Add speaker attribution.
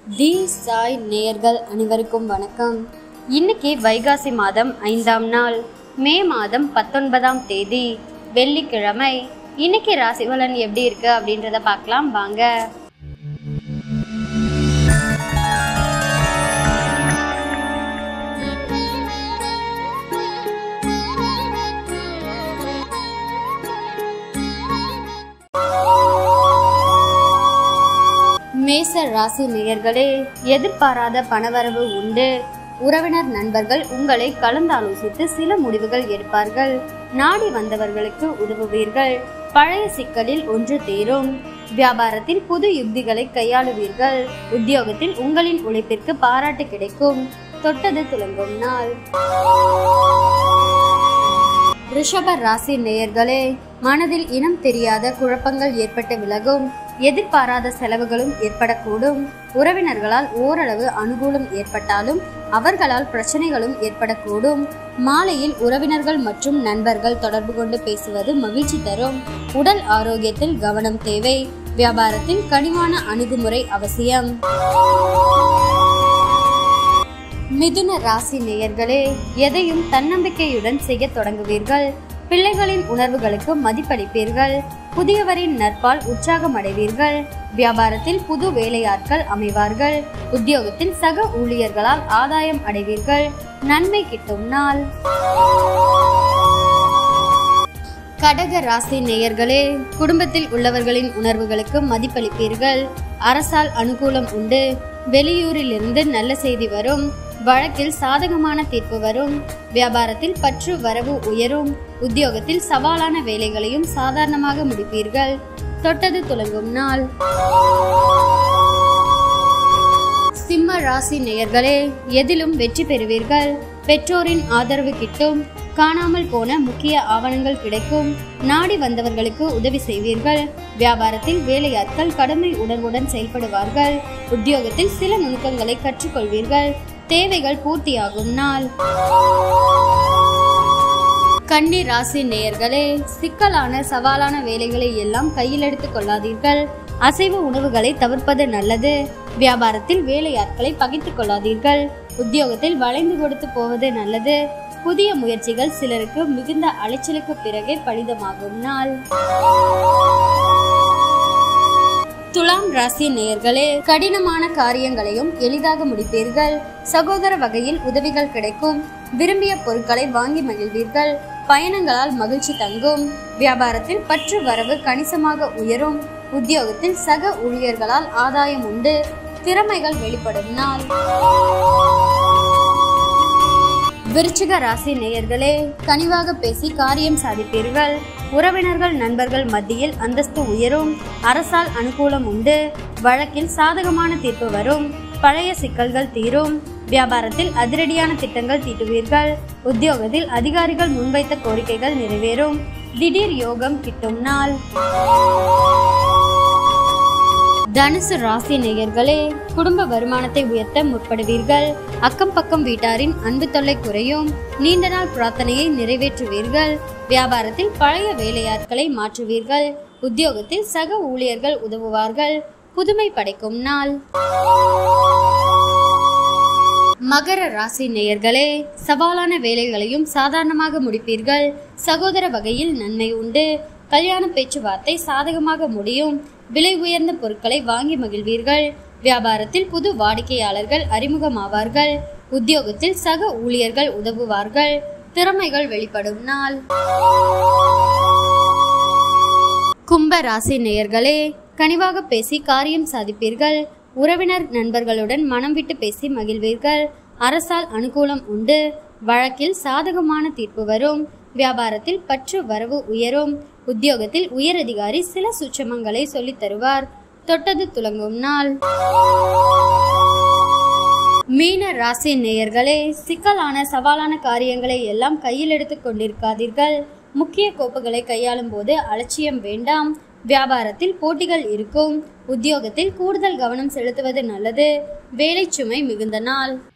Speaker 1: தி சாய் நேயர்கள் அனைவருக்கும் வணக்கம் இன்னைக்கு வைகாசி மாதம் ஐந்தாம் நாள் மே மாதம் பத்தொன்பதாம் தேதி வெள்ளிக்கிழமை இன்னைக்கு ராசி பலன் எப்படி இருக்கு அப்படின்றத பார்க்கலாம் வாங்க மேச ராசி நேயர்களே எதிர்பாராத பணவரவு உண்டு உறவினர் நண்பர்கள் உங்களை கலந்தாலோசித்து சில முடிவுகள் எடுப்பார்கள் நாடி வந்தவர்களுக்கு உதவுவீர்கள் பழைய சிக்கலில் ஒன்று தீரும் வியாபாரத்தில் புது யுக்திகளை கையாளுவீர்கள் உத்தியோகத்தில் உங்களின் உழைப்பிற்கு பாராட்டு கிடைக்கும் தொட்டது துலங்கும் நாள் ரிஷப ராசி நேயர்களே மனதில் இனம் தெரியாத குழப்பங்கள் ஏற்பட்டு விலகும் எதிர்பாராத செலவுகளும் ஏற்படக்கூடும் உறவினர்களால் ஓரளவு அனுகூலம் ஏற்பட்டாலும் அவர்களால் பிரச்சனைகளும் ஏற்படக்கூடும் மாலையில் உறவினர்கள் மற்றும் நண்பர்கள் தொடர்பு கொண்டு பேசுவது மகிழ்ச்சி தரும் உடல் ஆரோக்கியத்தில் கவனம் தேவை வியாபாரத்தில் கனிவான அணுகுமுறை அவசியம் மிதுன ராசி நேயர்களே எதையும் தன்னம்பிக்கையுடன் செய்ய தொடங்குவீர்கள் பிள்ளைகளின் உணர்வுகளுக்கு மதிப்பளிப்பீர்கள் புதியவரின் நற்பால் உற்சாகம் அடைவீர்கள் வியாபாரத்தில் புது வேலையாட்கள் அமைவார்கள் உத்தியோகத்தில் சக ஊழியர்களால் ஆதாயம் அடைவீர்கள் நன்மை கிட்டும் நாள் கடக ராசி நேயர்களே குடும்பத்தில் உள்ளவர்களின் உணர்வுகளுக்கு மதிப்பளிப்பீர்கள் அரசால் அனுகூலம் உண்டு வெளியூரிலிருந்து நல்ல செய்தி வரும் வழக்கில் சாதகமான தீர்ப்பு வரும் வியாபாரத்தில் பற்று வரவு உயரும் உத்தியோகத்தில் சவாலான வேலைகளையும் சாதாரணமாக முடிப்பீர்கள் தொட்டது துலங்கும் நாள் சிம்ம ராசி நேயர்களே எதிலும் வெற்றி பெறுவீர்கள் பெற்றோரின் ஆதரவு கிட்டும் காணாமல் போன முக்கிய ஆவணங்கள் கிடைக்கும் நாடி வந்தவர்களுக்கு உதவி செய்வீர்கள் வியாபாரத்தில் வேலையாட்கள் கடமை உணர்வுடன் செயல்படுவார்கள் உத்தியோகத்தில் சில நுணுக்கங்களை கற்றுக்கொள்வீர்கள் தேவைகள் பூர்த்தியாகும் நாள் கன்னி ராசி நேயர்களே சிக்கலான சவாலான வேலைகளை எல்லாம் கையில் எடுத்துக் கொள்ளாதீர்கள் அசைவ உணவுகளை தவிர்ப்பது நல்லது வியாபாரத்தில் வேலையாட்களை பகைத்துக் கொள்ளாதீர்கள் உத்தியோகத்தில் வளைந்து கொடுத்து போவது நல்லது புதிய முயற்சிகள் சிலருக்கு மிகுந்த அலைச்சலுக்கு பிறகே பலிதமாகும் நாள் துலாம் ராசி நேயர்களே கடினமான காரியங்களையும் எளிதாக முடிப்பீர்கள் சகோதர வகையில் உதவிகள் கிடைக்கும் விரும்பிய பொருட்களை வாங்கி மகிழ்வீர்கள் பயணங்களால் மகிழ்ச்சி தங்கும் வியாபாரத்தில் பற்று வரவு கணிசமாக உயரும் உத்தியோகத்தில் சக ஊழியர்களால் ஆதாயம் உண்டு திறமைகள் வெளிப்படும் நாள் விருச்சிக ராசி நேயர்களே கனிவாக பேசி காரியம் சாதிப்பீர்கள் உறவினர்கள் நண்பர்கள் மத்தியில் அந்தஸ்து உயரும் அரசால் அனுகூலம் உண்டு வழக்கில் சாதகமான தீர்ப்பு வரும் பழைய சிக்கல்கள் தீரும் வியாபாரத்தில் அதிரடியான திட்டங்கள் தீட்டுவீர்கள் உத்தியோகத்தில் அதிகாரிகள் முன்வைத்த கோரிக்கைகள் நிறைவேறும் திடீர் யோகம் கிட்டும் நாள் தனுசு ராசி நேயர்களே குடும்ப வருமானத்தை உயர்த்த முற்படுவீர்கள் அக்கம் பக்கம் வீட்டாரின் அன்பு தொல்லை குறையும் நீண்ட நாள் பிரார்த்தனையை நிறைவேற்றுவீர்கள் வியாபாரத்தில் பழைய வேலையாட்களை மாற்றுவீர்கள் உத்தியோகத்தில் சக ஊழியர்கள் உதவுவார்கள் புதுமை படைக்கும் நாள் மகர ராசி நேயர்களே சவாலான வேலைகளையும் சாதாரணமாக முடிப்பீர்கள் சகோதர வகையில் நன்மை உண்டு கல்யாண பேச்சுவார்த்தை சாதகமாக முடியும் விலை உயர்ந்த பொருட்களை வாங்கி மகிழ்வீர்கள் வியாபாரத்தில் புது வாடிக்கையாளர்கள் அறிமுகமாவார்கள் உத்தியோகத்தில் சக ஊழியர்கள் உதவுவார்கள் திறமைகள் வெளிப்படும் நாள் கும்ப ராசி நேயர்களே கனிவாக பேசி காரியம் சாதிப்பீர்கள் உறவினர் நண்பர்களுடன் மனம் விட்டு பேசி மகிழ்வீர்கள் அரசால் அனுகூலம் உண்டு வழக்கில் சாதகமான தீர்ப்பு வரும் வியாபாரத்தில் பற்று வரவு உயரும் உத்தியோகத்தில் உயரதிகாரி சில சுச்சமங்களை சொல்லித் தருவார் தொட்டது துலங்கும் நாள் மீன ராசி நேயர்களே சிக்கலான சவாலான காரியங்களை எல்லாம் கையில் எடுத்துக் கொண்டிருக்காதீர்கள் முக்கிய கோப்புகளை கையாளும் போது அலட்சியம் வேண்டாம் வியாபாரத்தில் போட்டிகள் இருக்கும் உத்தியோகத்தில் கூடுதல் கவனம் செலுத்துவது நல்லது வேலை சுமை மிகுந்த நாள்